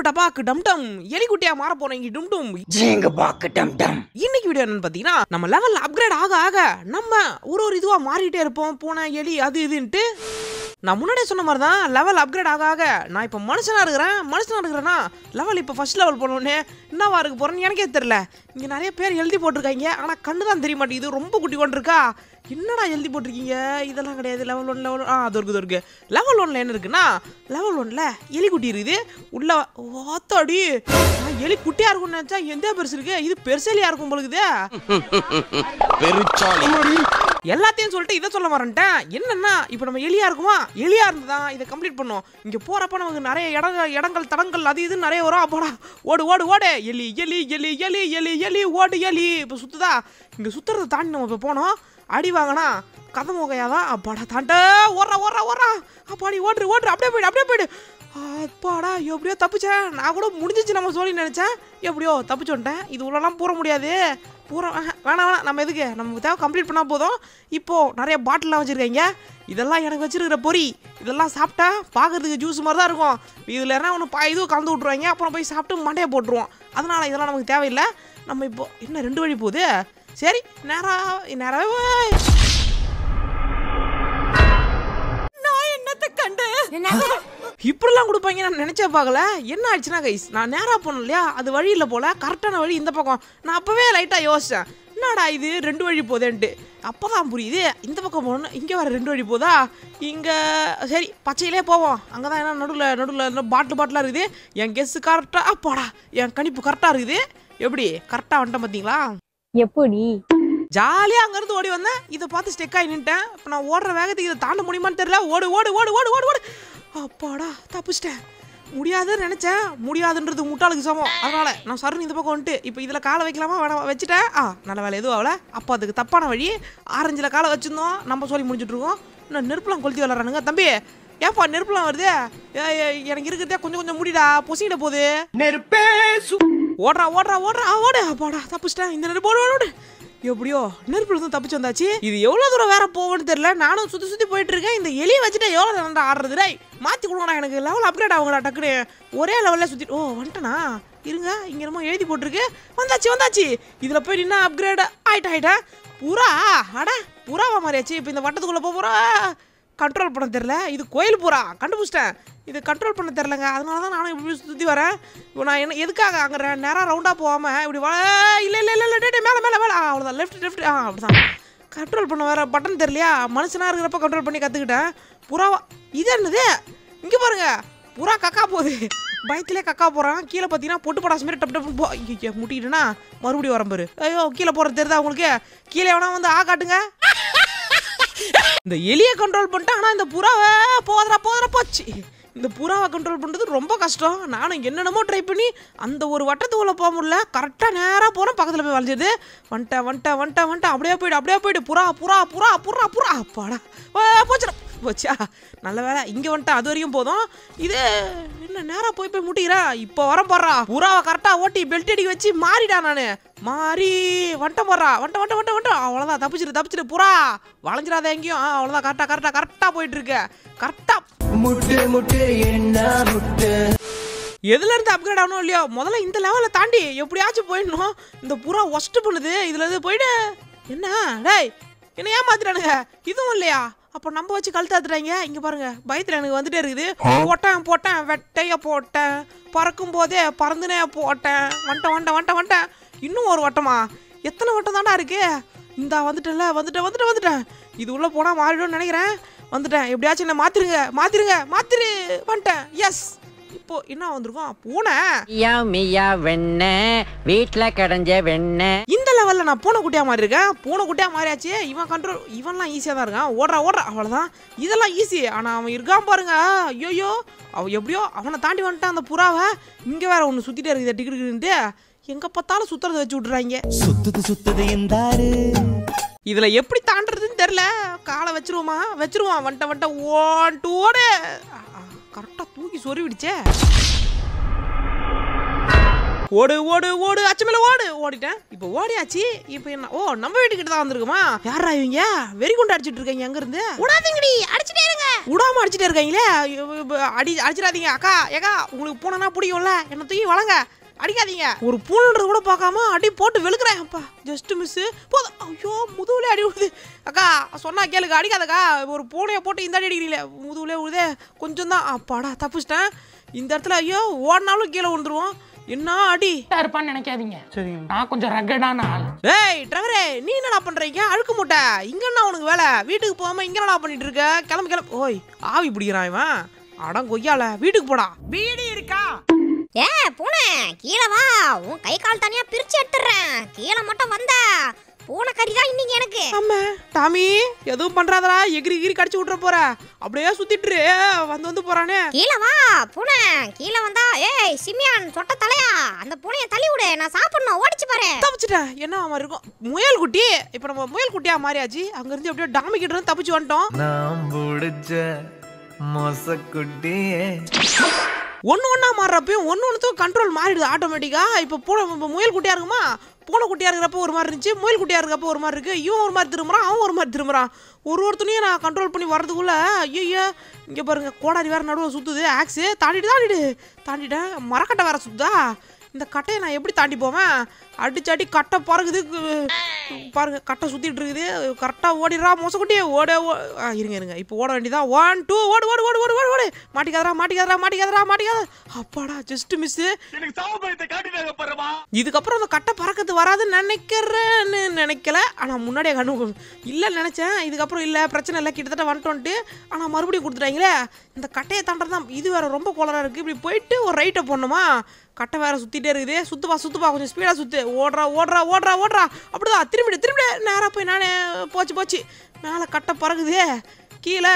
டபாக்கு டம் டம் எலிக்குட்டியா மாற போறீங்க டும் டும் ஜிங்க பாக்கு டம் டம் இன்னைக்கு வீடியோ என்னன்னு பார்த்தீங்கன்னா நம்ம லெவல் அப்கிரேட் ஆக ஆக நம்ம ஒரு ஒரு இதுவா மாறிட்டே இருப்போம் பூனை எலி அது இதுன்ட்டு நான் முன்னாடியே சொன்ன மாதிரி தான் லெவல் அப்கிரேட் ஆக ஆக நான் இப்போ மனுஷனா இருக்கிறேன் மனுஷனா இருக்கிறேன்னா லெவல் இப்போ ஃபர்ஸ்ட் லெவல் போனோடனே என்னவா இருக்க போறேன்னு எனக்கே தெரியல இங்கே நிறைய பேர் எழுதி போட்டிருக்காங்க ஆனால் கண்ணு தான் தெரிய மாட்டேங்குது ரொம்ப குட்டி கொண்டு இருக்கா என்னடா எழுதி போட்டிருக்கீங்க இதெல்லாம் கிடையாது லெவல் ஒன் லெவல் ஆ அது இருக்கு அது இருக்கு லெவல் ஒன்ல என்ன இருக்குன்னா லெவல் ஒன்ல எலிக்குட்டி இருக்குது உள்ள ஓத்தாடி நான் எலி குட்டியா இருக்கும்னு நினைச்சா எந்த பெருசு இருக்கு இது பெருசலியா இருக்கும் பொழுது பெருச்சாளி எல்லாத்தையும் சொல்லிட்டு இதை சொல்ல வரேன்ட்டேன் என்னன்னா இப்போ நம்ம எலியா இருக்குமா எலியா இருந்து தான் இதை கம்ப்ளீட் பண்ணோம் இங்கே போறப்ப நமக்கு நிறைய இடங்கள் இடங்கள் தடங்கள் அது இது நிறைய வரும் அப்போடா ஓடு ஓடு ஓடு எலி எலி எலி எலி எலி எலி ஓடு எலி இப்போ சுத்துதா இங்கே சுத்துறதை தாண்டி நம்ம இப்போ போனோம் அடி வாங்கினா கதை முகையாதான் அப்பாடா தாண்ட ஓடுறா ஓடுறா ஓடுறா அப்பாடி ஓடுறு ஓடுறு அப்படியே போயிடு அப்படியே போயிடு அப்பாடா எப்படியோ தப்பிச்சேன் நான் கூட முடிஞ்சிச்சு நம்ம சொல்லி நினச்சேன் எப்படியோ தப்பிச்சு வந்துட்டேன் இது உள்ளலாம் பூர முடியாது பூர ஆஹா, வேணாம் வேணாம் நம்ம எதுக்கு நம்ம தேவை கம்ப்ளீட் பண்ணால் போதும் இப்போது நிறைய பாட்டிலாம் வச்சுருக்கீங்க இதெல்லாம் எனக்கு வச்சிருக்கிற பொரி இதெல்லாம் சாப்பிட்டா பார்க்கறதுக்கு ஜூஸ் மாதிரி தான் இருக்கும் இதில் என்ன ஒன்று பா இதுவும் கலந்து விட்ருவாங்க அப்புறம் போய் சாப்பிட்டு மண்டையை போட்டுருவோம் அதனால் இதெல்லாம் நமக்கு தேவையில்லை நம்ம இப்போ என்ன ரெண்டு வழி போகுது சரி நேராக நேராகவே நான் என்னத்தை கண்டு இப்படிலாம் கொடுப்பாங்க நான் நினைச்சே பார்க்கல என்ன ஆயிடுச்சுன்னா கைஸ் நான் நேராக போனேன் இல்லையா அது வழியில் போல கரெக்டான வழி இந்த பக்கம் நான் அப்போவே லைட்டாக யோசித்தேன் என்னடா இது ரெண்டு வழி போதேன்ட்டு அப்போ தான் புரியுது இந்த பக்கம் போகணும் இங்கே வர ரெண்டு வழி போதா இங்கே சரி பச்சையிலே போவோம் அங்கே தான் என்ன நடுவில் நடுவில் பாட்டில் பாட்டிலாக இருக்குது என் கெஸ்ஸு கரெக்டாக அப்பாடா என் கணிப்பு கரெக்டாக இருக்குது எப்படி கரெக்டாக வந்துட்டேன் பார்த்தீங்களா எப்படி ஜாலியாக அங்கேருந்து ஓடி வந்தேன் இதை பார்த்து ஸ்டெக் ஆகி நின்ட்டேன் இப்போ நான் ஓடுற வேகத்துக்கு இதை தாண்ட முடியுமான்னு தெரியல ஓடு ஓடு ஓடு ஓடு ஓடு ஓடு அப்பாடா தப்பிச்சிட்டேன் முடியாதுன்னு நினச்சேன் முடியாதுன்றது முட்டாளுக்கு சமம் அதனால நான் சருன்னு இந்த பக்கம் வந்துட்டு இப்போ இதில் காலை வைக்கலாமா வேணாம் வச்சுட்டேன் ஆ நல்ல வேலை எதுவும் ஆகல அப்போ அதுக்கு தப்பான வழி ஆரஞ்சில் காலை வச்சுருந்தோம் நம்ம சொல்லி முடிச்சுட்டு இருக்கோம் இன்னும் நெருப்புலாம் கொளுத்தி விளாட்றானுங்க தம்பி ஏப்பா நெருப்புலாம் வருது ஏய், ஏய், எனக்கு இருக்கிறதே கொஞ்சம் கொஞ்சம் முடிடா பொசிக்கிட போகுது நெருப்பே சு ஓடுறா ஓடுறா ஓடுறா ஆ, ஓடு அப்பாடா தப்பிச்சிட்டேன் இந்த நெருப்பு ஓடு ஓடு, ஓடு எப்படியோ நெருப்புல இருந்து தப்பிச்சு வந்தாச்சு இது எவ்வளவு தூரம் வேற போகும்னு தெரியல நானும் சுத்தி சுத்தி போயிட்டு இருக்கேன் இந்த எலியை வச்சுட்டு எவ்வளவு நேரம் ஆடுறது டேய் மாத்தி கொடுங்கடா எனக்கு லெவல் அப்கிரேட் ஆகுங்கடா டக்குனு ஒரே லெவல்ல சுத்தி ஓ வந்துட்டனா இருங்க இங்க என்னமோ எழுதி போட்டிருக்கு வந்தாச்சு வந்தாச்சு இதுல போய் நின்னா அப்கிரேட் ஆயிட்டா ஆயிட்டா புறா அட புறாவா மாதிரியாச்சு இப்போ இந்த வட்டத்துக்குள்ள போக போறா கண்ட்ரோல் பண்ண தெரில இது கோயில் பூரா கண்டுபிடிச்சிட்டேன் இது கண்ட்ரோல் பண்ண தெரிலங்க அதனால தான் நானும் இப்படி சுற்றி வரேன் இப்போ நான் என்ன எதுக்காக அங்கே நேராக ரவுண்டாக போகாமல் இப்படி வா இல்லை இல்லை இல்லை இல்லை மேலே மேலே மேலே அவ்வளோதான் லெஃப்ட் லெஃப்ட் ஆ அப்படிதான் கண்ட்ரோல் பண்ண வேற பட்டன் தெரியலையா மனுஷனாக இருக்கிறப்ப கண்ட்ரோல் பண்ணி கற்றுக்கிட்டேன் புறாவா இது என்னது இங்கே பாருங்க புறா கக்கா போகுது பயத்திலே கக்கா போகிறான் கீழே பார்த்தீங்கன்னா பொட்டு படாசு மாதிரி டப் டப் போ ஐயோ முட்டிக்கிட்டேன்னா மறுபடியும் வரம்பரு ஐயோ கீழே போகிறது தெரியுதா உங்களுக்கு கீழே எவனா வந்து ஆ காட்டுங்க இந்த எலியை கண்ட்ரோல் பண்ணிட்டேன் ஆனால் இந்த புறாவை போதரா போதரா போச்சு இந்த புறாவை கண்ட்ரோல் பண்ணுறது ரொம்ப கஷ்டம் நானும் என்னென்னமோ ட்ரை பண்ணி அந்த ஒரு வட்டத்துக்குள்ளே போக முடியல கரெக்டாக நேராக போகிறேன் பக்கத்தில் போய் வளைஞ்சிது வந்துட்டேன் வந்துட்டேன் வந்துட்டேன் வந்துட்டேன் அப்படியே போயிடு அப்படியே போயிடு புறா புறா புறா புறா புறா அப்பாடா போச்சுடா போச்சா நல்ல வேலை இங்கே வந்துட்டேன் அது வரைக்கும் போதும் இது என்ன நேராக போய் போய் முட்டிக்கிறேன் இப்போ வர போடுறா புறாவை கரெக்டாக ஓட்டி பெல்ட் அடிக்க வச்சு மாறிடா நான் மாறி வந்துட்டேன் போடுறா வந்துட்ட வந்துட்ட வந்துட்ட வந்துட்ட அவ்வளோதான் தப்பிச்சிட்டு தப்பிச்சிட்டு புறா வளைஞ்சிடாத எங்கேயும் ஆ, அவ்வளோதான் கரெக்டாக கரெக்டாக கரெக்டாக போயிட்டு இருக்க கரெக்டாக முட்டு முட்டு என்ன முட்டு எதுல இருந்து அப்கிரேட் ஆகணும் இல்லையோ முதல்ல இந்த லெவலை தாண்டி எப்படியாச்சும் போயிடணும் இந்த புறா ஒஸ்ட் பண்ணுது இதுல இருந்து போயிடு என்ன டேய் என்ன ஏமாத்திட்டானுங்க இதுவும் இல்லையா அப்போ நம்ம வச்சு கழுத்தாத்துறாங்க இங்க பாருங்க பயத்துல எனக்கு வந்துட்டே இருக்குது போட்டேன் போட்டேன் வெட்டைய போட்டேன் பறக்கும் போதே பறந்துனே போட்டேன் வந்துட்டேன் வந்துட்டேன் வந்துட்டேன் வந்துட்டேன் இன்னும் ஒரு வட்டமா எத்தனை வட்டம் தாண்டா இருக்கு இந்த வந்துட்டேன்ல வந்துட்டேன் வந்துட்டேன் வந்துட்டேன் இது உள்ள போனா மாறிடும்னு நினைக்கிறேன் வந்துட்டேன் எப்படியாச்சும் என்ன மாத்திருங்க மாத்திருங்க மாத்திரு வந்துட்டேன் எஸ் இப்போ என்ன வந்திருக்கோம் பூனை மியா மியா வெண்ண வீட்ல கடைஞ்ச வெண்ண இந்த லெவல்ல நான் பூனை குட்டியா மாறி இருக்கேன் பூனை குட்டியா மாறியாச்சு இவன் கண்ட்ரோல் இவன்லாம் ஈஸியா தான் இருக்கான் ஓடுறா ஓடுறா அவ்வளவுதான் இதெல்லாம் ஈஸி ஆனா அவன் இருக்கான் பாருங்க ஐயோ அவன் எப்படியோ அவனை தாண்டி வந்துட்டான் அந்த புறாவை இங்க வேற ஒன்று சுத்திட்டே இருக்குது டிக்கெட்டு எங்க பார்த்தாலும் சுத்துறதை வச்சு விட்டுறாங்க சுத்துது சுத்துது எந்தாரு இதுல எப்படி தாண்டறதுன்னு தெரியல காலை வச்சிருவோமா வச்சிருவான் வந்துட்ட வந்துட்ட ஓன் டூ ஓடு கரெக்டா தூக்கி சொருவிடுச்சே ஓடு ஓடு ஓடு அச்சமேல ஓடு ஓடிட்டேன் இப்போ ஓடியாச்சு இப்போ என்ன ஓ நம்ம வீட்டுக்கிட்ட தான் வந்திருக்குமா யாரா இவங்க வெறி கொண்டு அடிச்சிட்டு இருக்கீங்க அங்க இருந்து விடாதீங்கடி அடிச்சிட்டே இருங்க விடாம அடிச்சிட்டே இருக்காங்களே ஐயோ, இப்ப அடி அடிச்சிடாதீங்க அக்கா ஏக்கா உங்களுக்கு பூனைனா பிடிக்கும்ல என்ன தூக்கி வளங்க அடிக்காதீங்க ஒரு பூனைன்றது கூட பார்க்காம அடி போட்டு வெளுக்கிறேன் அப்பா ஜஸ்ட் மிஸ் போதும் ஐயோ முதுகுலே அடி விடுது அக்கா சொன்னா கேளுங்க அடிக்காதக்கா ஒரு பூனையை போட்டு இந்த அடி அடிக்கிறீங்களே முதுகுலே விழுதே கொஞ்சம் தான் அப்பாடா தப்பிச்சிட்டேன் இந்த இடத்துல ஐயோ ஓடினாலும் கீழே விழுந்துருவோம் என்ன அடி கரெக்டா இருப்பான்னு நினைக்காதீங்க நான் கொஞ்சம் ரகடான ஆள் ஏய் டிரைவரே நீ என்னடா பண்றீங்க அழுக்கு மூட்டை இங்க என்ன உனக்கு வேலை வீட்டுக்கு போகாம இங்க என்னடா பண்ணிட்டு இருக்க கிளம்பு கிளம்பு ஓய் ஆவி பிடிக்கிறான் இவன் அடம் கொய்யால வீட்டுக்கு போடா வீடு இருக்கா ஏ பூனை கீழே வா உன் கை கால் தனியா பிரிச்சு எடுத்துறேன் கீழே மட்டும் வந்த பூனை கறி தான் இன்னைக்கு எனக்கு அம்மா டாமி எதுவும் பண்றாதடா எகிரி எகிரி கடிச்சு விட்டுற போற அப்படியே சுத்திட்டு வந்து வந்து போறானே கீழே வா பூனை கீழே வந்தா ஏய் சிமியான் சொட்ட தலையா அந்த பூனையை தள்ளி விடு நான் சாப்பிடணும் ஓடிச்சு பாரு தப்பிச்சிட்டேன் என்ன மாதிரி இருக்கும் முயல் குட்டி இப்ப நம்ம முயல் குட்டியா மாறியாச்சு அங்க இருந்து அப்படியே டாமி கிட்ட இருந்து தப்பிச்சு வந்துட்டோம் நான் பிடிச்ச மொசக்குட்டியே ஒன்று ஒன்றா மாறுறப்பையும் ஒன்று ஒன்றுத்துக்கும் கண்ட்ரோல் மாறிடுது ஆட்டோமேட்டிக்காக இப்போ பூனை இப்போ முயல் குட்டியாக இருக்குமா பூனை குட்டியாக இருக்கிறப்ப ஒரு மாதிரி இருந்துச்சு முயல் குட்டியாக இருக்கப்போ ஒரு மாதிரி இருக்குது இவன் ஒரு மாதிரி திரும்புறான் அவன் ஒரு மாதிரி திரும்புறான் ஒரு ஒருத்தனையும் நான் கண்ட்ரோல் பண்ணி வரதுக்குள்ள ஐயோ இங்கே பாருங்க கோடாரி வேறு நடுவில் சுற்றுது ஆக்ஸு தாண்டிட்டு தாண்டிடு தாண்டிட்டேன் மரக்கட்டை வேற சுத்துதா இந்த கட்டையை நான் எப்படி தாண்டி போவேன் அடிச்சு அடி கட்டை பறகுது கு- பாருங்க கட்டை சுத்திட்டு இருக்குது கரெக்டா ஓடிடுறா மோசக்குட்டி ஓட ஓ ஆ, இருங்க இருங்க இப்போ ஓட வேண்டியதான் ஒன் டூ ஓடு ஓடு ஓடு ஓடு ஓடு ஓடு மாட்டிக்காதரா மாட்டிக்காதரா மாட்டிக்காதரா மாட்டிக்காத அப்பாடா ஜஸ்ட் மிஸ் இதுக்கப்புறம் அந்த கட்டை பறக்கிறது வராதுன்னு நினைக்கிறேன்னு நினைக்கல ஆனால் முன்னாடியே கண்ணு இல்லை நினச்சேன் இதுக்கப்புறம் இல்லை பிரச்சனை இல்லை கிட்டத்தட்ட வந்துட்டோன்ட்டு ஆனால் மறுபடியும் கொடுத்துட்டாங்களே இந்த கட்டையை தாண்டது தான் இது வேற ரொம்ப கோலராக இருக்குது இப்படி போயிட்டு ஒரு ரைட்டை போடணுமா கட்டை வேற சுற்றிட்டே இருக்குது சுத்துப்பா சுத்துப்பா கொஞ்சம் ஸ்பீடாக சுத்து ஓடுறா ஓடுறா ஓடுறா ஓடுறா அப்படிதான் திரும்பிடு திரும்பிடு நேராக போய் நானே போச்சு போச்சு மேலே கட்டை பறகுது கீழே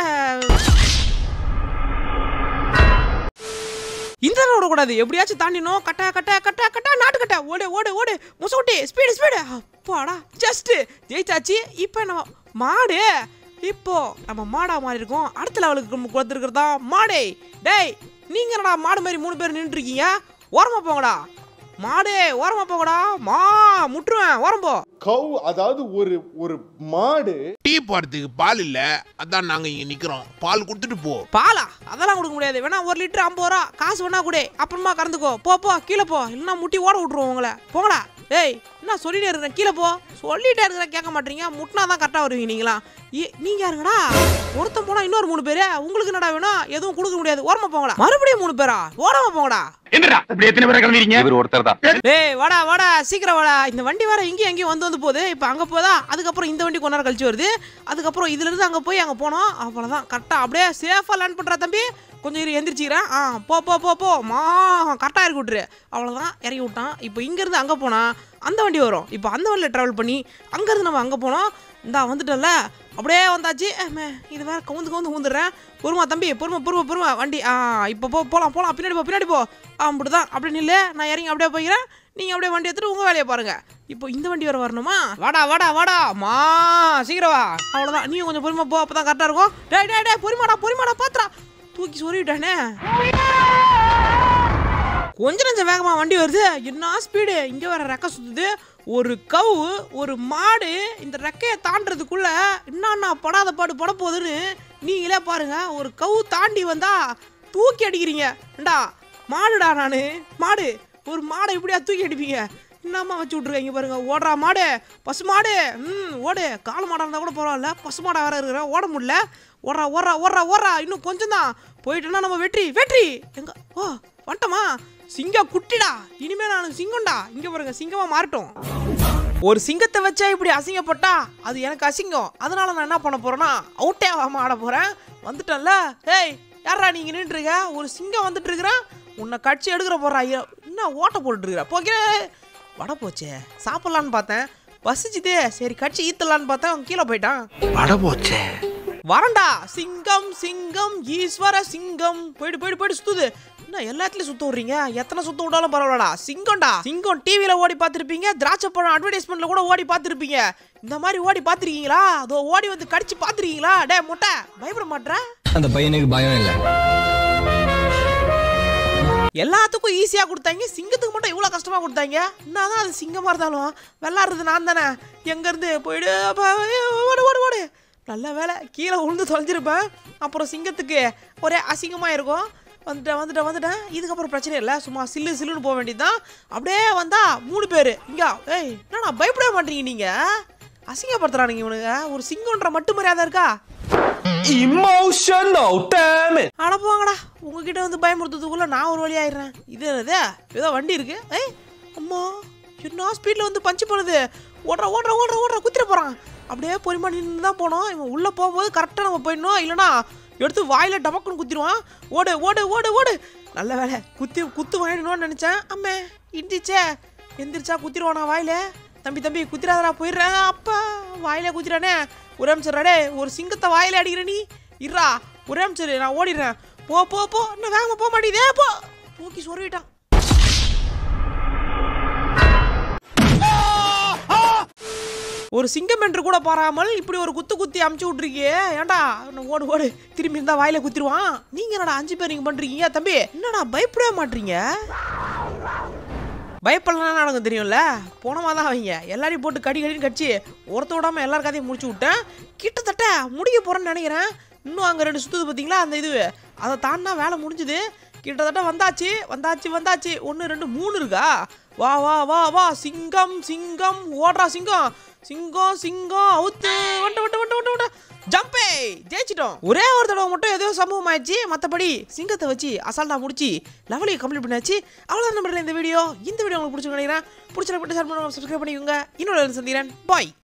இந்த தடவை விடக்கூடாது எப்படியாச்சும் தாண்டினோம் கட்ட கட்ட கட்ட கட்ட நாட்டு கட்ட ஓடு ஓடு ஓடு முசகுட்டி ஸ்பீடு ஸ்பீடு அப்பாடா ஜஸ்ட் ஜெயிச்சாச்சு இப்போ நம்ம மாடு இப்போ நம்ம மாடா மாறி இருக்கோம் அடுத்த லெவலுக்கு நம்ம கொடுத்துருக்கிறதா மாடே டேய் நீங்க என்னடா மாடு மாதிரி மூணு பேர் நின்றுட்டு இருக்கீங்க ஓரமா போங்கடா மாடு ஓரமா போங்கடா மா முட்டுருவேன் ஓரம் போ கவு அதாவது ஒரு ஒரு மாடு டீ போடுறதுக்கு பால் இல்ல அதான் நாங்க இங்க நிக்கிறோம் பால் கொடுத்துட்டு போ பாலா அதெல்லாம் கொடுக்க முடியாது வேணா ஒரு லிட்டர் ஐம்பது ரூபா காசு வேணா கொடு அப்புறமா கறந்துக்கோ போ போ கீழே போ இல்லைன்னா முட்டி ஓட விட்ருவோம் உங்களை போங்கடா ஏய் என்ன சொல்லிட்டே இருக்கிறேன் கீழே போ சொல்லிட்டே இருக்கிறேன் கேட்க மாட்டீங்க முட்டினா தான் கரெக்டாக வருவீங்க நீங்களா ஏ நீங்க யாருங்கடா ஒருத்தன் போனா இன்னொரு மூணு பேரு உங்களுக்கு என்னடா வேணும் எதுவும் கொடுக்க முடியாது ஓரமா போங்கடா மறுபடியும் மூணு பேரா ஓரமா போங்கடா இவர் ஒருத்தர் தான் ஏய் வாடா வாடா சீக்கிரம் வாடா இந்த வண்டி வேற இங்கேயும் அங்கேயும் வந்து வந்து போகுது இப்போ அங்கே போதா அதுக்கப்புறம் இந்த வண்டி கொஞ்ச நேரம் கழிச்சு வருது அதுக்கப்புறம் இதுல இருந்து அங்கே போய் அங்கே போனோம் அவ்வளோதான் கரெக்டாக அப்படியே சேஃபாக லேண்ட் பண்ணுறா தம்பி கொஞ்சம் இரு எந்திரிச்சிக்கிறேன் ஆ போ போ போ போ மா கரெக்டாக இறக்கி விட்டுரு அவ்வளோதான் இறக்கி விட்டான் இப்போ இங்கேருந்து அங்கே போனால் அந்த வண்டி வரும் இப்போ அந்த வண்டியில் ட்ராவல் பண்ணி அங்கேருந்து நம்ம அங்கே போனோம் இந்தா வந்துட்டோம்ல அப்படியே வந்தாச்சு அஹ், மே, இது வேற கவுந்து கவுந்து ஊந்துடுறேன் பொறுமா தம்பி பொறுமை பொறுமை பொறுமை வண்டி ஆ இப்போ போ போகலாம் போகலாம் பின்னாடி போ பின்னாடி போ ஆ அப்படிதான் அப்படி நில்லு நான் இறங்கி அப்படியே போய்க்கிறேன் நீங்கள் அப்படியே வண்டி எடுத்துட்டு உங்கள் வேலையை பாருங்க இப்போ இந்த வண்டி வர வரணுமா வாடா வாடா வாடா மா சீக்கிரம் வா அவ்வளோதான் நீயும் கொஞ்சம் பொறுமை போ அப்போ தான் கரெக்டாக இருக்கும் டேய் டேய் டேய் பொறுமாடா பொறுமாடா பாத்துறா தூக்கி சொருவிட்டானே கொஞ்ச நஞ்சம் வேகமாக வண்டி வருது என்ன ஸ்பீடு இங்கே வர ரெக்கை சுத்துது ஒரு கவு ஒரு மாடு இந்த ரெக்கையை தாண்டறதுக்குள்ள என்னன்னா படாத பாடு பட போகுதுன்னு நீங்களே பாருங்க ஒரு கவு தாண்டி வந்தா தூக்கி அடிக்கிறீங்க ஏண்டா மாடுடா நான் மாடு ஒரு மாடை இப்படியா தூக்கி அடிப்பீங்க என்னம்மா வச்சு விட்ருக்கீங்க பாருங்க ஓடுறா மாடு பசு மாடு ம் ஓடு கால் மாடாக இருந்தால் கூட பரவாயில்ல பசு மாடாக வேற இருக்கிற ஓட முடியல ஓடுறா ஓடுறா ஓடுறா ஓடுறா இன்னும் கொஞ்சம் தான் போயிட்டோன்னா நம்ம வெற்றி வெற்றி எங்க ஓ வந்துட்டோமா சிங்க குட்டிடா இனிமே நான் சிங்கம்டா இங்க பாருங்க சிங்கமா மாறட்டும் ஒரு சிங்கத்தை வச்சா இப்படி அசிங்கப்பட்டா அது எனக்கு அசிங்கம் அதனால நான் என்ன பண்ண போறேன்னா அவுட்டே ஆகாம ஆட போறேன் வந்துட்டேன்ல ஏய் யாரா நீங்க நின்றுருக்க ஒரு சிங்கம் வந்துட்டு இருக்கிறேன் உன்னை கட்சி எடுக்கிற போறா ஐயோ என்ன ஓட்ட போட்டுட்டு இருக்கிற போக்கே வட போச்சே சாப்பிடலான்னு பார்த்தேன் பசிச்சுதே சரி கட்சி ஈத்தலான்னு பார்த்தேன் அவன் கீழே போயிட்டான் வட போச்சே வரண்டா சிங்கம் சிங்கம் ஈஸ்வர சிங்கம் போயிடு போயிடு போயிடு சுத்துது என்ன எல்லாத்துலயும் சுத்த விடுறீங்க எத்தனை சுத்த விட்டாலும் பரவாயில்லடா சிங்கம்டா சிங்கம் டிவில ஓடி பார்த்திருப்பீங்க திராட்சை பழம் அட்வர்டைஸ்மெண்ட்ல கூட ஓடி பார்த்திருப்பீங்க இந்த மாதிரி ஓடி பார்த்திருக்கீங்களா அதோ ஓடி வந்து கடிச்சு பார்த்திருக்கீங்களா டே முட்டை பயப்பட மாட்டேற அந்த பையனுக்கு பயம் இல்லை எல்லாத்துக்கும் ஈஸியா கொடுத்தாங்க சிங்கத்துக்கு மட்டும் இவ்வளவு கஷ்டமா கொடுத்தாங்க என்னதான் அது சிங்கமா இருந்தாலும் விளாடுறது நான் தானே எங்க இருந்து போயிடு அப்ப, ஏய், ஓடு ஓடு ஓடு நல்ல வேலை கீழே விழுந்து தொலைஞ்சிருப்பேன் அப்புறம் சிங்கத்துக்கு ஒரே அசிங்கமா இருக்கும் வந்துட்டேன் வந்துட்டேன் வந்துட்டேன் இதுக்கப்புறம் பிரச்சனை இல்லை சும்மா சில்லு சில்லுன்னு போக வேண்டியதுதான் அப்படியே வந்தா மூணு பேர் இங்க ஏய் என்னடா பயப்படவே மாட்டீங்க நீங்க அசிங்கப்படுத்துறானுங்க இவனுங்க ஒரு சிங்கம்ன்ற மட்டும் மரியாதை இருக்கா Emotional damn it அட போங்கடா உங்ககிட்ட வந்து பயமுறுத்துறதுக்குள்ள நான் ஒரு வழி ஆயிடுறேன் இது என்னது ஏதோ வண்டி இருக்கு ஏய் அம்மா என்ன ஸ்பீட்ல வந்து பஞ்சு பண்ணுது ஓடுற ஓடுற ஓடுற ஓடுற குத்திர போறான் அப்படியே பொறுமை நின்று தான் போனோம் இவன் உள்ள போகும்போது கரெக்டாக நம்ம போயிடணும் இல்லைனா எடுத்து வாயில டபக்குன்னு குத்திடுவான் ஓடு ஓடு ஓடு ஓடு நல்ல வேலை குத்தி குத்து வாங்கிடணும்னு நினைச்சேன் அம்மே இண்டிச்சே எந்திரிச்சா குத்திடுவானா வாயில தம்பி தம்பி குத்திராதடா போயிடுறேன் அப்பா வாயில குத்திரானே ஒரே நிமிஷம்டா ஒரு சிங்கத்தை வாயில அடிக்கிற நீ இருடா ஒரே நிமிஷம் இரு, நான் ஓடிடுறேன் போ போ போ இன்னும் வேகமா போக மாட்டேதே போ தூக்கி சொருவிட்டான் ஒரு சிங்கம் என்று கூட பாராமல் இப்படி ஒரு குத்து குத்தி அமுச்சு விட்ருக்கியே ஏன்டா இன்னும் ஓடு ஓடு திரும்பி இருந்தா வாயில குத்திடுவான் நீங்க என்னடா அஞ்சு பேர் நீங்க பண்றீங்க தம்பி என்னடா பயப்படவே மாட்டீங்க பயப்படலாம் எனக்கு தெரியும்ல போனமா தான் அவங்க எல்லாரையும் போட்டு கடி கடின்னு கடிச்சு ஒருத்த விடாம எல்லார் கதையும் முடிச்சு விட்டேன் கிட்டத்தட்ட முடிக்க போறேன்னு நினைக்கிறேன் இன்னும் அங்கே ரெண்டு சுத்துது பார்த்தீங்களா அந்த இது அதை தாண்டினா வேலை முடிஞ்சுது கிட்டத்தட்ட வந்தாச்சு வந்தாச்சு வந்தாச்சு ஒன்று ரெண்டு மூணு இருக்கா வா வா வா வா சிங்கம் சிங்கம் ஓடுறா சிங்கம் சிங்கம் சிங்கம் அவுத்து வண்ட வண்ட வண்ட வண்ட வண்ட ஜம்பே ஜெயிச்சிட்டோம் ஒரே ஒரு தடவை மட்டும் ஏதோ சம்பவம் ஆயிடுச்சு மற்றபடி சிங்கத்தை வச்சு அசால்ட்டா முடிச்சு லெவலையை கம்ப்ளீட் பண்ணியாச்சு அவ்வளோதான் நம்புறேன் இந்த வீடியோ இந்த வீடியோ உங்களுக்கு பிடிச்சிருக்கு நினைக்கிறேன் பிடிச்சிருக்க ஷேர் பண்ணுங்க சப்ஸ்கிரைப் பண்ணிக்கோங்க இன்னொரு சந்திக்கிறேன் பாய்